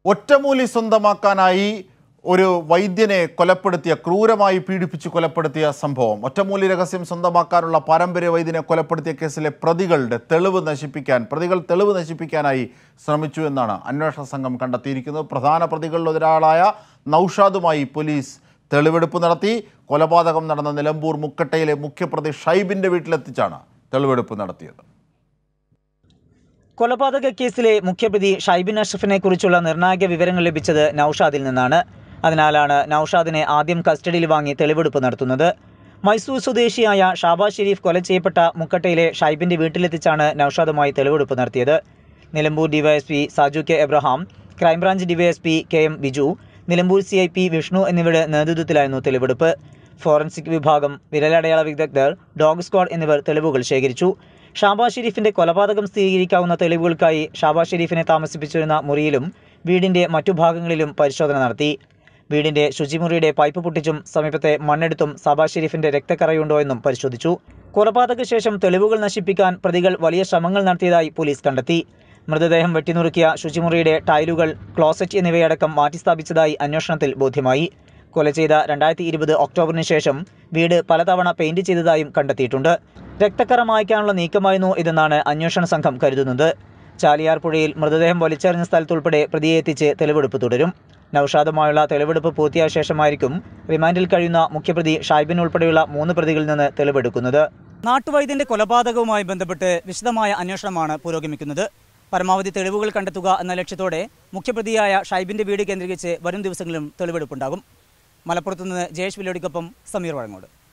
ഒറ്റമൂലി സ്വന്തമാക്കാനായി ഒരു വൈദ്യനെ കൊലപ്പെടുത്തിയ ക്രൂരമായി പീഡിപ്പിച്ച് കൊലപ്പെടുത്തിയ സംഭവം ഒറ്റമൂലി രഹസ്യം സ്വന്തമാക്കാനുള്ള പാരമ്പര്യ വൈദ്യനെ കൊലപ്പെടുത്തിയ കേസിലെ പ്രതികളുടെ തെളിവ് നശിപ്പിക്കാൻ പ്രതികൾ തെളിവ് നശിപ്പിക്കാനായി ശ്രമിച്ചു എന്നാണ് അന്വേഷണ സംഘം കണ്ടെത്തിയിരിക്കുന്നത് പ്രധാന പ്രതികളിൽ ഒരാളായ നൌഷാദുമായി പോലീസ് തെളിവെടുപ്പ് നടത്തി കൊലപാതകം നടന്ന നിലമ്പൂർ മുക്കട്ടയിലെ മുഖ്യപ്രതി ഷൈബിന്റെ വീട്ടിലെത്തിച്ചാണ് തെളിവെടുപ്പ് നടത്തിയത് കൊലപാതക കേസിലെ മുഖ്യപ്രതി ഷൈബിൻ അഷ്റഫിനെ കുറിച്ചുള്ള നിർണായക വിവരങ്ങൾ ലഭിച്ചത് നൌഷാദിൽ നിന്നാണ് അതിനാലാണ് നൌഷാദിനെ ആദ്യം കസ്റ്റഡിയിൽ വാങ്ങി തെളിവെടുപ്പ് നടത്തുന്നത് മൈസൂർ സ്വദേശിയായ ഷാബാസ് ഷെരീഫ് കൊല ചെയ്യപ്പെട്ട മുക്കട്ടയിലെ ഷൈബിന്റെ വീട്ടിലെത്തിച്ചാണ് നൌഷാദുമായി തെളിവെടുപ്പ് നടത്തിയത് Nilambur DySP Saju K Abraham crime branch DySP K M Biju Nilambur C I P Vishnu എന്നിവരുടെ നേതൃത്വത്തിലായിരുന്നു തെളിവെടുപ്പ് ഫോറൻസിക് വിഭാഗം വിരലടയാള വിദഗ്ധർ ഡോഗ് സ്ക്വാഡ് എന്നിവർ തെളിവുകൾ ശേഖരിച്ചു ഷാബാസ് ഷെരീഫിന്റെ കൊലപാതകം സ്ഥിരീകരിക്കാവുന്ന തെളിവുകൾക്കായി ഷാബാസ് ഷെരീഫിനെ താമസിപ്പിച്ചിരുന്ന മുറിയിലും വീടിന്റെ മറ്റു ഭാഗങ്ങളിലും പരിശോധന നടത്തി വീടിന്റെ ശുചിമുറിയുടെ പൈപ്പ് പൊട്ടിച്ചും സമീപത്തെ മണ്ണെടുത്തും ഷാബാസ് ഷെരീഫിന്റെ രക്തക്കറയുണ്ടോ എന്നും പരിശോധിച്ചു കൊലപാതക ശേഷം തെളിവുകൾ നശിപ്പിക്കാൻ പ്രതികൾ വലിയ ശ്രമങ്ങൾ നടത്തിയതായി പോലീസ് കണ്ടെത്തി മൃതദേഹം വെട്ടിനുറുക്കിയ ശുചിമുറിയുടെ ടൈലുകൾ ക്ലോസറ്റ് എന്നിവയടക്കം മാറ്റിസ്ഥാപിച്ചതായി അന്വേഷണത്തിൽ ബോധ്യമായി കൊല ചെയ്ത രണ്ടായിരത്തി ഇരുപത് ഒക്ടോബറിന് ശേഷം വീട് പലതവണ പെയിന്റ് ചെയ്തതായും കണ്ടെത്തിയിട്ടുണ്ട് രക്തക്കറ മായ്ക്കാനുള്ള നീക്കമായിരുന്നു ഇതെന്നാണ് അന്വേഷണ സംഘം കരുതുന്നത് ചാലിയാർ പുഴയിൽ മൃതദേഹം വലിച്ചെറിഞ്ഞ സ്ഥലത്തുൾപ്പെടെ പ്രതിയെ എത്തിച്ച് തെളിവെടുപ്പ് തുടരും നൌഷാദുമായുള്ള തെളിവെടുപ്പ് പൂർത്തിയായ ശേഷമായിരിക്കും റിമാൻഡിൽ കഴിയുന്ന മുഖ്യപ്രതി ഷൈബിൻ ഉൾപ്പെടെയുള്ള മൂന്ന് പ്രതികളിൽ നിന്ന് തെളിവെടുക്കുന്നത് നാട്ടുവൈദ്യന്റെ കൊലപാതകവുമായി ബന്ധപ്പെട്ട് വിശദമായ അന്വേഷണമാണ് പുരോഗമിക്കുന്നത് പരമാവധി തെളിവുകൾ കണ്ടെത്തുക എന്ന ലക്ഷ്യത്തോടെ മുഖ്യപ്രതിയായ ഷൈബിന്റെ വീട് കേന്ദ്രീകരിച്ച് വരും ദിവസങ്ങളിലും തെളിവെടുപ്പുണ്ടാകും മലപ്പുറത്ത് നിന്ന് ജയേഷ് വില്ലോടിക്കൊപ്പം സമീർ വഴങ്ങോട്